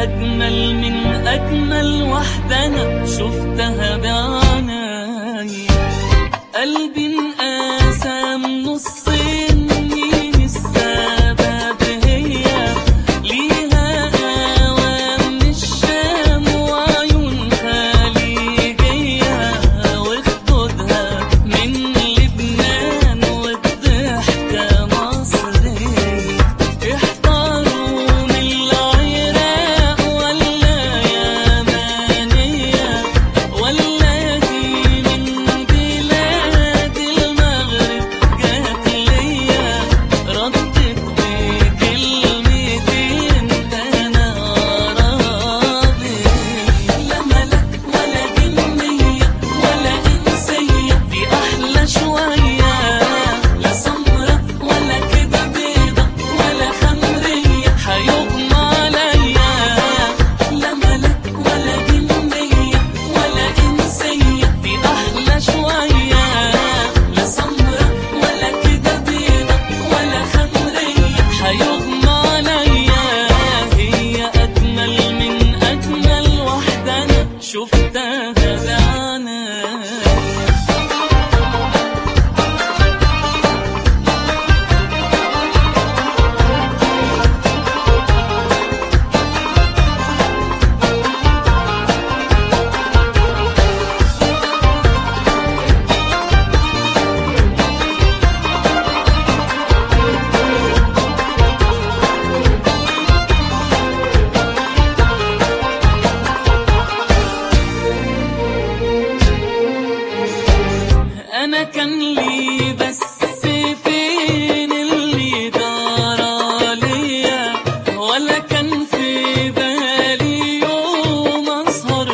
أجمل من أجمل واحدة أنا شفتها بعيني قلبي انقسم نصين مين السبب هي ليها أوام الشام وعيون خليجية وخدودها من لبنان والضحكة مصرية احتاروا من العراق ولا يمانية ولا دي من بلاد المغرب جات ليا ردت بكلمتين انا عربي لا ملك ولا جنية ولا انسية في احلى شوية لا سمرة ولا كده بيضة ولا خمرية حيغمى عليا لا ملك ولا جنية ولا انسية في احلى شوية لا سمرة ولا كده بيضة ولا خمرية حيغمى عليا هي اجمل من اجمل واحدة انا شفتها بعيني انا كان لي بس فين اللي دار ليا ولا كان في بالي يوم اسهر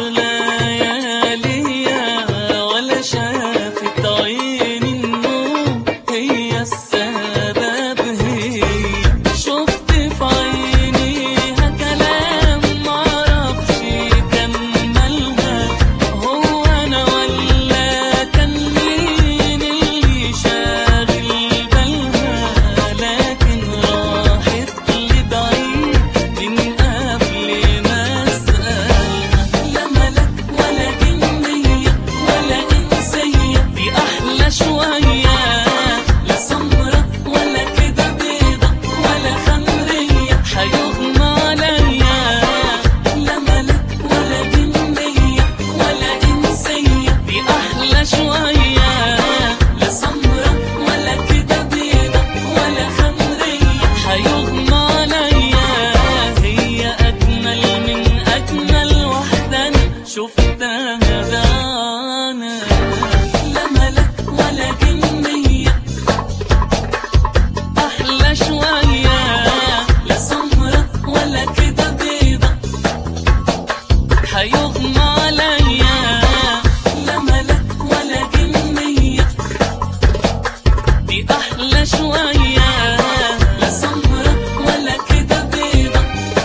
لياليا ولا شافت عيني النوم هي السبب هي شفت في عينيها كلام معرفش كملها هو انا ولا كان مين اللي شاغل بالها لكن راحت لبعيد من قبل ما اسالها لا ملك ولا جنيه ولا انسيه في احلى شويه لا سمره ولا كده بيضه ولا خمريه حيغمى عليا لا ملك ولا جنيه ولا انسيه في احلى شويه لا سمره ولا كده بيضه ولا خمريه حيغمى عليا هي اجمل من اجمل واحده انا شفتها بعيني لا ملك ولا جنيه احلى شويه لا سمره ولا كده بيضه حيغمى عليا لا ملك ولا جنيه دي احلى شويه لا سمره ولا كده بيضه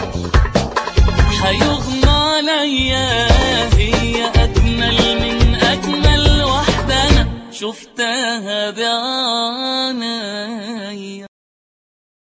حيغمى عليا هي اجمل من اجمل واحده انا شفت